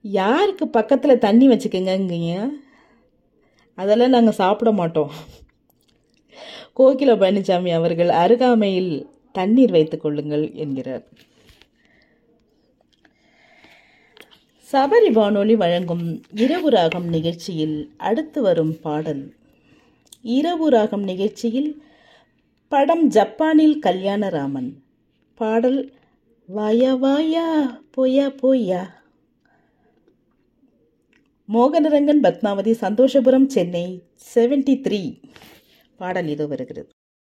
யாருக்கு பக்கத்தில் தண்ணி வச்சுக்கங்கங்கீங்க அதெல்லாம் நாங்கள் சாப்பிட மாட்டோம் கோகில பழனிசாமி அவர்கள் அருகாமையில் தண்ணீர் வைத்துக் கொள்ளுங்கள் என்கிறார் சபரி வானொலி வழங்கும் இரவு ராகம் நிகழ்ச்சியில் அடுத்து வரும் பாடல் இரவு ராகம் நிகழ்ச்சியில் படம் ஜப்பானில் கல்யாணராமன் பாடல் வாயா வாயா போயா போயா மோகனரங்கன் பத்மாவதி சந்தோஷபுரம் சென்னை செவன்டி த்ரீ பாடல் இது வருகிறது